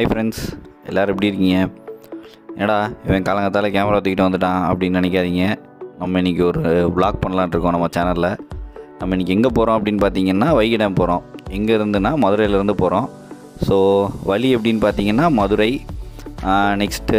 hi friends எல்லோரும் எப்படி இருக்கீங்க ஏடா இவன் காலங்கத்தால் கேமரா தூக்கிட்டு வந்துட்டான் அப்படின்னு நினைக்காதீங்க நம்ம இன்றைக்கி ஒரு vlog பண்ணலான்னு இருக்கோம் நம்ம சேனலில் நம்ம இன்றைக்கி எங்கே போகிறோம் அப்படின்னு பார்த்தீங்கன்னா வைகை டேம் போகிறோம் எங்கே இருந்துன்னா மதுரையிலேருந்து போகிறோம் ஸோ வழி எப்படின்னு பார்த்தீங்கன்னா மதுரை நெக்ஸ்ட்டு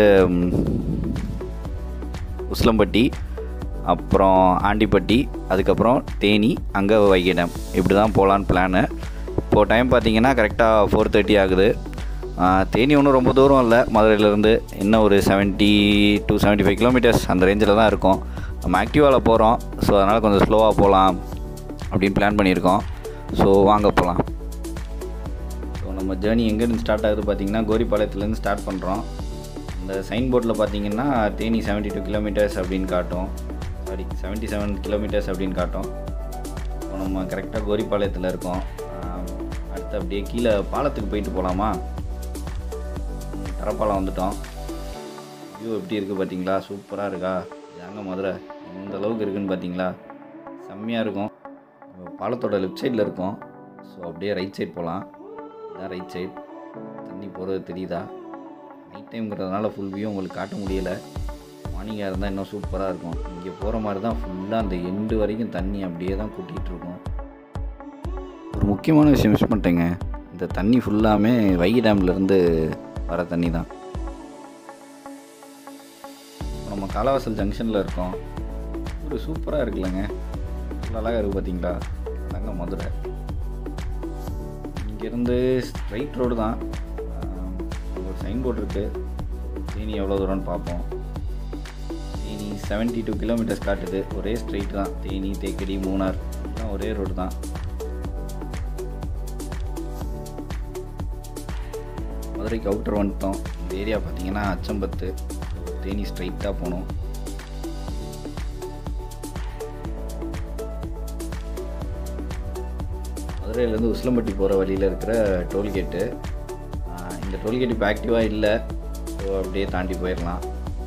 உசிலம்பட்டி அப்புறம் ஆண்டிப்பட்டி அதுக்கப்புறம் தேனி அங்கே வைகை டேம் இப்படி தான் போகலான்னு பிளானு இப்போது டைம் பார்த்தீங்கன்னா கரெக்டாக ஃபோர் தேர்ட்டி ஆகுது ஆ, தேனி ஒன்றும் ரொம்ப தூரம் இல்லை மதுரையிலேருந்து இன்னும் ஒரு 70 டு 75 ஃபைவ் கிலோமீட்டர்ஸ் அந்த ரேஞ்சில் தான் இருக்கும் நம்ம ஆக்டிவாவில் போகிறோம் ஸோ அதனால் கொஞ்சம் ஸ்லோவாக போகலாம் அப்படின்னு பிளான் பண்ணியிருக்கோம் ஸோ வாங்க போகலாம் ஸோ நம்ம ஜேர்னி எங்கேருந்து ஸ்டார்ட் ஆகுது பார்த்தீங்கன்னா கோரிப்பாளையத்துலேருந்து ஸ்டார்ட் பண்ணுறோம் இந்த சைன் போர்டில் பார்த்தீங்கன்னா தேனி 72 டூ கிலோமீட்டர்ஸ் அப்படின்னு காட்டும் சாரி 77 செவன் கிலோமீட்டர்ஸ் அப்படின்னு காட்டும் இப்போ நம்ம கரெக்டாக கோரிப்பாளையத்தில் இருக்கோம் ஆம், அடுத்து அப்படியே கீழே பாலத்துக்கு போயிட்டு போகலாமா ம், தரப்பாலம் வந்துட்டோம் வியூ எப்படி இருக்குது பார்த்தீங்களா சூப்பராக இருக்கா இதாங்க மதுரை எந்த அளவுக்கு இருக்குன்னு பார்த்தீங்களா செம்மையாக இருக்கும் நம்ம பாலத்தோட லெஃப்ட் சைடில் இருக்கோம் ஸோ அப்படியே ரைட் சைடு போகலாம் இதான் ரைட் சைடு தண்ணி போகிறது தெரியுதா நைட் டைம்ங்கிறதுனால ஃபுல் வியூ உங்களுக்கு காட்ட முடியலை மார்னிங்காக இருந்தால் இன்னும் சூப்பராக இருக்கும் இங்கே போகிற மாதிரி தான் ஃபுல்லாக அந்த எண்டு வரைக்கும் தண்ணி அப்படியே தான் கூட்டிகிட்டு இருக்கும் ஒரு முக்கியமான விஷயம் மிஸ் பண்ணிட்டேங்க இந்த தண்ணி ஃபுல்லாமே வைகை டேம்லேருந்து வர தண்ணி தான் இப்போ நம்ம காலவாசல் ஜங்ஷனில் இருக்கோம் ஒரு சூப்பராக இருக்குல்லங்க நல்லா அழகாக இருக்குது பார்த்தீங்களா அதாங்க மதுரை இங்கேருந்து ஸ்ட்ரைட் ரோடு தான் ஆம், அங்க ஒரு சைன் போர்டு இருக்குது தேனி எவ்வளோ தூரம்னு பார்ப்போம் தேனி 72 டூ கிலோமீட்டர்ஸ் காட்டுது ஒரே ஸ்ட்ரைட் தான் தேனி தேக்கடி மூணார் எல்லாம் ஒரே ரோடு தான் மதுரைக்கு அவுட்டர் வந்துட்டோம் இந்த ஏரியா பார்த்தீங்கன்னா அச்சம்பத்து தேனி ஸ்ட்ரைட்டாக போகணும் மதுரையிலேருந்து உசிலம்பட்டி போகிற வழியில் இருக்கிற டோல்கேட்டு இந்த டோல்கேட் இப்போ ஆக்டிவாக இல்லை ஸோ அப்படியே தாண்டி போயிடலாம்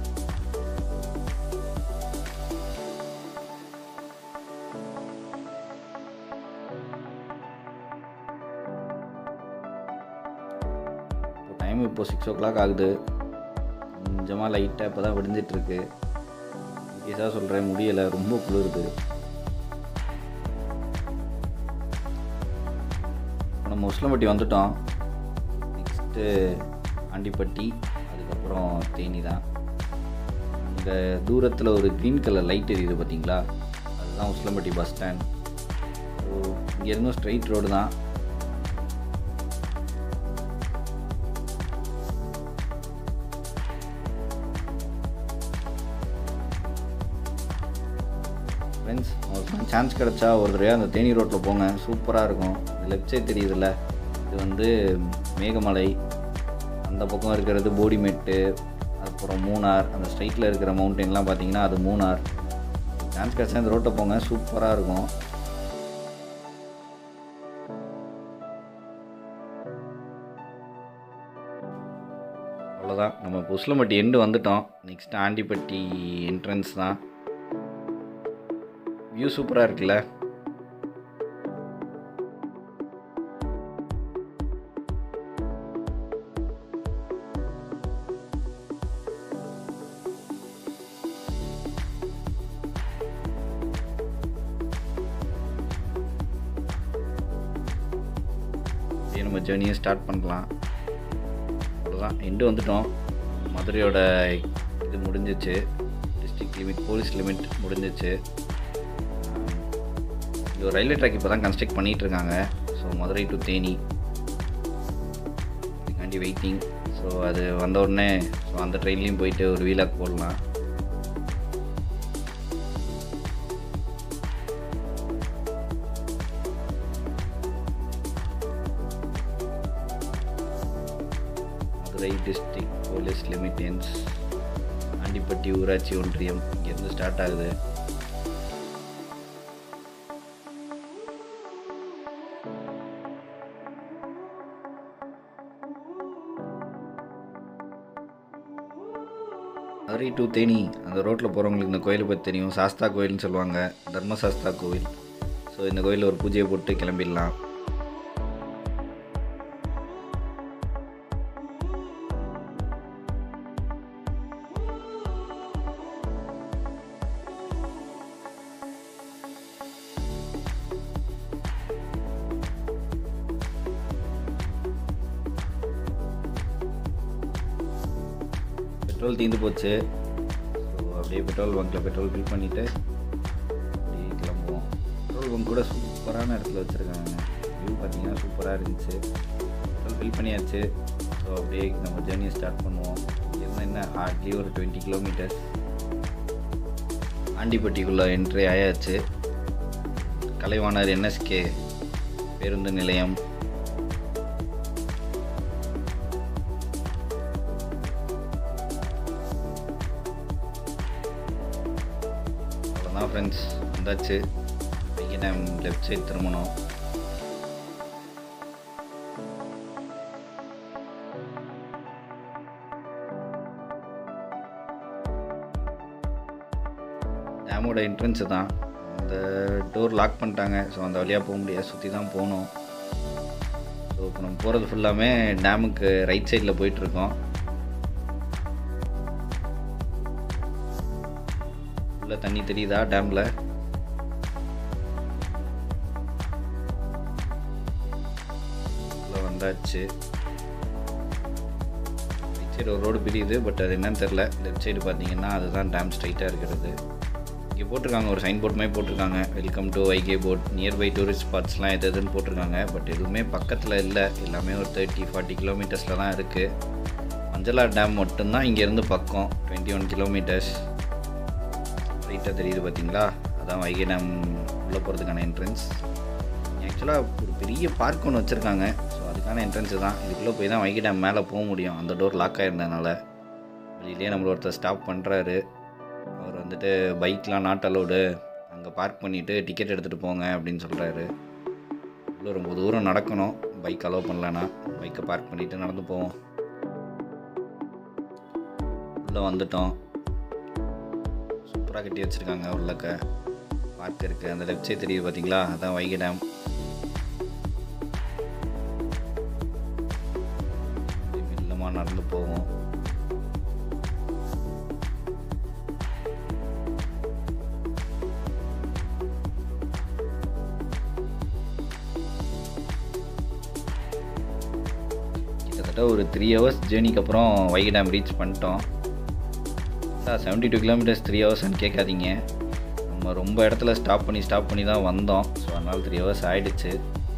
இப்போ டைம் இப்போ சிக்ஸ் ஓ கிளாக் ஆகுது கொஞ்சமாக லைட்டாக இப்போ தான் விடிஞ்சிட்ருக்கு கேஸாக சொல்கிறேன் முடியலை ரொம்ப குளிருது இப்போ நம்ம உசிலம்பட்டி வந்துட்டோம் நெக்ஸ்ட்டு ஆண்டிப்பட்டி அதுக்கப்புறம் தேனி தான் அங்கே தூரத்தில் ஒரு க்ரீன் கலர் லைட் எரியுது பார்த்தீங்களா அதுதான் உசிலம்பட்டி பஸ் ஸ்டாண்ட் ஸோ இங்கேருந்தும் ஸ்ட்ரைட் ரோடு தான் ஃப்ரெண்ட்ஸ் உங்களுக்கு சான்ஸ் கிடச்சா ஒரு தடவை அந்த தேனி ரோட்டில் போங்க சூப்பராக இருக்கும் லெஃப்ட் சைட் தெரியுதுல்ல இது வந்து மேகமலை அந்த பக்கம் இருக்கிறது போடிமெட்டு அப்புறம் மூணார் அந்த ஸ்ட்ரைட்டில் இருக்கிற மவுண்டெயின்லாம் பார்த்தீங்கன்னா அது மூணார் சான்ஸ் கிடச்சா இந்த ரோட்டை போங்க சூப்பராக இருக்கும் அவ்வளோதான் நம்ம இப்போ உசிலம்பட்டி எண்டு வந்துட்டோம் நெக்ஸ்ட் ஆண்டிப்பட்டி என்ட்ரன்ஸ் தான் வியூ சூப்பராக இருக்குல்ல அப்படியே நம்ம ஜேர்னியை ஸ்டார்ட் பண்ணலாம் அவ்வளோதான் எண்டு வந்துட்டோம் மதுரையோட இது முடிஞ்சிச்சு டிஸ்ட்ரிக்ட் லிமிட் போலீஸ் லிமிட் முடிஞ்சிச்சு இது ஒரு ரயில்வே ட்ராக் இப்போ தான் கன்ஸ்ட்ரக்ட் பண்ணிகிட்டு இருக்காங்க ஸோ மதுரை டு தேனி இதுக்காண்டி வெயிட்டிங் ஸோ அது வந்த உடனே ஸோ அந்த ட்ரெயின்லேயும் போயிட்டு ஒரு வீலாக் போடலாம் மதுரை டிஸ்ட்ரிக்ட் போலீஸ் லிமிட்டன்ஸ் ஆண்டிப்பட்டி ஊராட்சி ஒன்றியம் இங்கேருந்து ஸ்டார்ட் ஆகுது மதுரை டு தேனி அந்த ரோட்டில் போகிறவங்களுக்கு இந்த கோயிலை பற்றி தெரியும் சாஸ்தா கோயில்னு சொல்லுவாங்க தர்ம சாஸ்தா கோவில் ஸோ இந்த கோயிலில் ஒரு பூஜையை போட்டு கிளம்பிடலாம் பெட்ரோல் தீர்ந்து போச்சு ஸோ அப்படியே பெட்ரோல் பங்க்கில் பெட்ரோல் ஃபில் பண்ணிவிட்டு அப்படியே கிளம்புவோம் பெட்ரோல் பங்க் கூட சூப்பரான இடத்துல வச்சுருக்காங்க வியூ பார்த்தீங்கன்னா சூப்பராக இருந்துச்சு பெட்ரோல் ஃபில் பண்ணியாச்சு ஸோ அப்படியே நம்ம ஜேர்னியை ஸ்டார்ட் பண்ணுவோம் இங்கேருந்து என்ன ஹார்ட்லி ஒரு டுவெண்ட்டி கிலோமீட்டர்ஸ் ஆண்டிப்பட்டிக்குள்ளே என்ட்ரி ஆயாச்சு கலைவாணர் என்எஸ்கே பேருந்து நிலையம் அவ்வளோதான் ஃப்ரெண்ட்ஸ் வந்தாச்சு வைகை டேம் லெஃப்ட் சைடு திரும்பணும் டேமோட என்ட்ரன்ஸு தான் அந்த டோர் லாக் பண்ணிட்டாங்க ஸோ அந்த வழியாக போக முடியாது சுற்றி தான் போகணும் ஸோ இப்போ நம்ம போகிறது ஃபுல்லாமே டேமுக்கு ரைட் சைடில் போயிட்டுருக்கோம் உள்ள தண்ணி தெரியுதா டேமில் உள்ள வந்தாச்சு ரைட் சைடு ஒரு ரோடு பிரியுது பட் அது என்னன்னு தெரில லெஃப்ட் சைடு பார்த்தீங்கன்னா அதுதான் டேம் ஸ்ட்ரைட்டாக இருக்கிறது இங்கே போட்டிருக்காங்க ஒரு சைன் போர்ட் மாதிரி போட்டிருக்காங்க வெல்கம் டு வைகே போட் நியர்பை டூரிஸ்ட் ஸ்பாட்ஸ்லாம் எது எதுன்னு போட்டிருக்காங்க பட் எதுவுமே பக்கத்தில் இல்லை எல்லாமே ஒரு தேர்ட்டி ஃபார்ட்டி கிலோமீட்டர்ஸில் தான் இருக்குது மஞ்சளா டேம் மட்டும்தான் இங்கேருந்து பக்கம் டுவெண்ட்டி ஒன் கிலோமீட்டர்ஸ் ரைட்டாக தெரியுது பார்த்தீங்களா அதான் வைகை டேம் உள்ளே போகிறதுக்கான என்ட்ரன்ஸ் ஆக்சுவலாக ஒரு பெரிய பார்க் ஒன்று வச்சுருக்காங்க ஸோ அதுக்கான என்ட்ரன்ஸு தான் இதுக்குள்ளே போய் தான் வைகை டேம் மேலே போக முடியும் அந்த டோர் லாக் ஆகிருந்ததுனால வெளியிலே நம்மள ஒருத்தர் ஸ்டாப் பண்ணுறாரு அவர் வந்துட்டு பைக்லாம் நாட் அலோடு அங்கே பார்க் பண்ணிவிட்டு டிக்கெட் எடுத்துகிட்டு போங்க அப்படின்னு சொல்கிறாரு உள்ள ரொம்ப தூரம் நடக்கணும் பைக் அலோவ் பண்ணலன்னா பைக்கை பார்க் பண்ணிவிட்டு நடந்து போவோம் உள்ளே வந்துட்டோம் சூப்பராக கட்டி வச்சுருக்காங்க உள்ளக்க பார்க் இருக்குது அந்த லெஃப்ட் சைடு தெரியுது பார்த்தீங்களா அதான் வைகை டேம் மெல்லமாக நடந்து போவோம் கிட்டத்தட்ட ஒரு த்ரீ ஹவர்ஸ் ஜேர்னிக்கு அப்புறம் வைகை டேம் ரீச் பண்ணிட்டோம் sir seventy two kilometres three ஹவர்ஸ்னு கேட்காதீங்க நம்ம ரொம்ப இடத்துல ஸ்டாப் பண்ணி ஸ்டாப் பண்ணி தான் வந்தோம் ஸோ அதனால் த்ரீ ஹவர்ஸ் ஆகிடுச்சு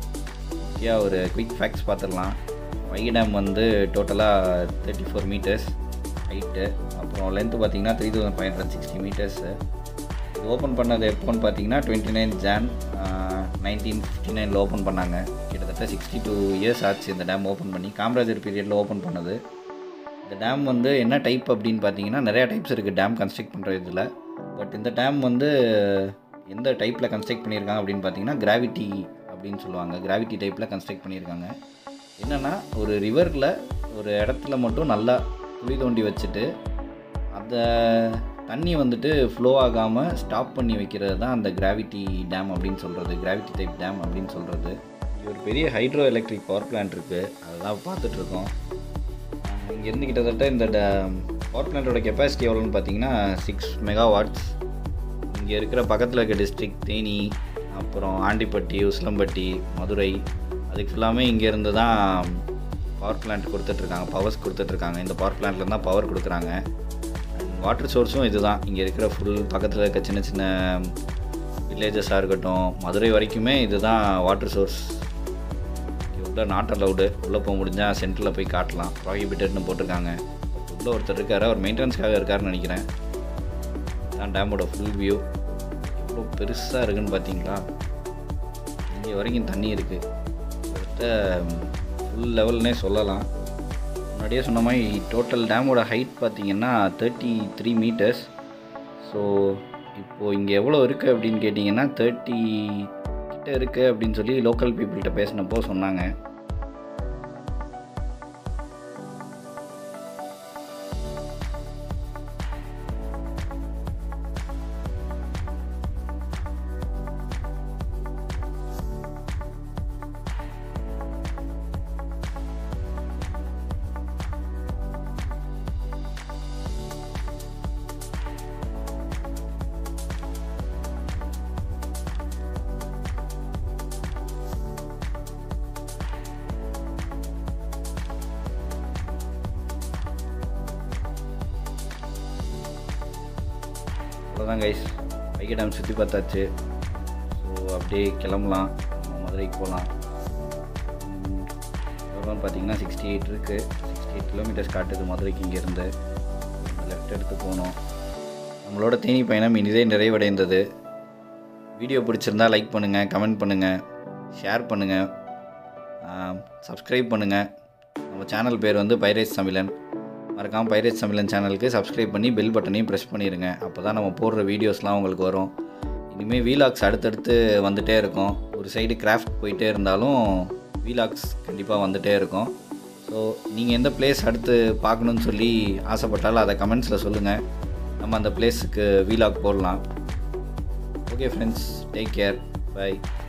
ஓகே ஒரு குயிக் ஃபேக்ட்ஸ் பார்த்துடலாம் வைகை டேம் வந்து டோட்டலாக தேர்ட்டி ஃபோர் மீட்டர்ஸ் ஹைட்டு அப்புறம் லென்த்து பார்த்தீங்கன்னா three thousand five hundred sixty metres இது ஓப்பன் பண்ணது எப்போன்னு பார்த்தீங்கன்னா twenty nine Jan nineteen fifty நைனில் ஓப்பன் பண்ணாங்க கிட்டத்தட்ட சிக்ஸ்டி டூ இயர்ஸ் ஆச்சு இந்த டேம் ஓப்பன் பண்ணி காமராஜர் பீரியடில் ஓப்பன் பண்ணது இந்த டேம் வந்து என்ன டைப் அப்படின்னு பார்த்தீங்கன்னா நிறையா டைப்ஸ் இருக்குது டேம் கன்ஸ்ட்ரக்ட் பண்ணுற இதில் பட் இந்த டேம் வந்து எந்த டைப்பில் கன்ஸ்ட்ரக்ட் பண்ணியிருக்காங்க அப்படின்னு பார்த்தீங்கன்னா கிராவிட்டி அப்படின்னு சொல்லுவாங்க கிராவிட்டி டைப்பில் கன்ஸ்ட்ரக்ட் பண்ணியிருக்காங்க என்னென்னா ஒரு ரிவரில் ஒரு இடத்துல மட்டும் நல்லா குழி தோண்டி வச்சுட்டு அந்த தண்ணி வந்துட்டு ஃப்ளோ ஆகாமல் ஸ்டாப் பண்ணி வைக்கிறது தான் அந்த கிராவிட்டி டேம் அப்படின்னு சொல்கிறது கிராவிட்டி டைப் டேம் அப்படின்னு சொல்கிறது இங்கே ஒரு பெரிய ஹைட்ரோ எலக்ட்ரிக் பவர் பிளான்ட் இருக்குது அதெல்லாம் பார்த்துட்ருக்கோம் இங்கேருந்து கிட்டத்தட்ட இந்த பவர் பிளான்ட்டோட கெப்பாசிட்டி எவ்வளோன்னு பார்த்தீங்கன்னா சிக்ஸ் மெகா வாட்ஸ் இங்கே இருக்கிற பக்கத்தில் இருக்க டிஸ்ட்ரிக்ட் தேனி அப்புறம் ஆண்டிப்பட்டி உசிலம்பட்டி மதுரை அதுக்கு ஃபுல்லாமே இங்கேருந்து தான் பவர் பிளான்ட் கொடுத்துட்ருக்காங்க பவர்ஸ் கொடுத்துட்ருக்காங்க இந்த பவர் பிளான்ட்லேருந்து தான் பவர் கொடுக்குறாங்க வாட்டர் சோர்ஸும் இதுதான் இங்கே இருக்கிற ஃபுல் பக்கத்தில் இருக்க சின்ன சின்ன வில்லேஜஸாக இருக்கட்டும் மதுரை வரைக்குமே இதுதான் வாட்டர் சோர்ஸ் உள்ள நாட் அலவுடு உள்ளே போக முடிஞ்சால் சென்டரில் போய் காட்டலாம் ப்ராஹிபிட்டட்னு போட்டிருக்காங்க உள்ளே ஒருத்தர் இருக்கார் அவர் மெயின்டெனன்ஸ்க்காக இருக்காருன்னு நினைக்கிறேன் தான் டேமோட ஃபுல் வியூ எவ்வளோ பெருசாக இருக்குன்னு பார்த்தீங்களா இங்கே வரைக்கும் தண்ணி இருக்குது கிட்டத்தட்ட ஃபுல் லெவல்னே சொல்லலாம் முன்னாடியே சொன்ன மாதிரி டோட்டல் டேமோட ஹைட் பார்த்தீங்கன்னா தேர்ட்டி த்ரீ மீட்டர்ஸ் ஸோ இப்போது இங்கே எவ்வளோ இருக்குது அப்படின்னு கேட்டிங்கன்னா தேர்ட்டி கிட்ட இருக்குது அப்படின்னு சொல்லி லோக்கல் பீப்புள்கிட்ட பேசினப்போ சொன்னாங்க அவ்வளோதான் கைஸ் வைகை டேம் சுற்றி பார்த்தாச்சு ஸோ அப்படியே கிளம்பலாம் நம்ம மதுரைக்கு போகலாம் எவ்வளோன்னு பார்த்தீங்கன்னா சிக்ஸ்டி எயிட் இருக்குது சிக்ஸ்டி எயிட் கிலோமீட்டர்ஸ் காட்டுது மதுரைக்கு இங்கேருந்து லெஃப்ட் எடுத்து போனோம் நம்மளோட தேனி பயணம் இனிதே நிறைவடைந்தது வீடியோ பிடிச்சிருந்தா லைக் பண்ணுங்கள் கமெண்ட் பண்ணுங்கள் ஷேர் பண்ணுங்கள் சப்ஸ்கிரைப் பண்ணுங்கள் நம்ம சேனல் பேர் வந்து பைரேஸ் தமிழன் மறக்காமல் பைரேஸ் தமிழன் சேனலுக்கு சப்ஸ்கிரைப் பண்ணி பெல் பட்டனையும் ப்ரெஸ் பண்ணிடுங்க அப்போ தான் நம்ம போடுற வீடியோஸ்லாம் உங்களுக்கு வரும் இனிமேல் வீலாக்ஸ் அடுத்தடுத்து வந்துகிட்டே இருக்கும் ஒரு சைடு கிராஃப்ட் போயிட்டே இருந்தாலும் வீலாக்ஸ் கண்டிப்பாக வந்துகிட்டே இருக்கும் ஸோ நீங்கள் எந்த பிளேஸ் அடுத்து பார்க்கணுன்னு சொல்லி ஆசைப்பட்டாலும் அதை கமெண்ட்ஸில் சொல்லுங்கள் நம்ம அந்த பிளேஸுக்கு வீலாக் போடலாம் okay friends take care by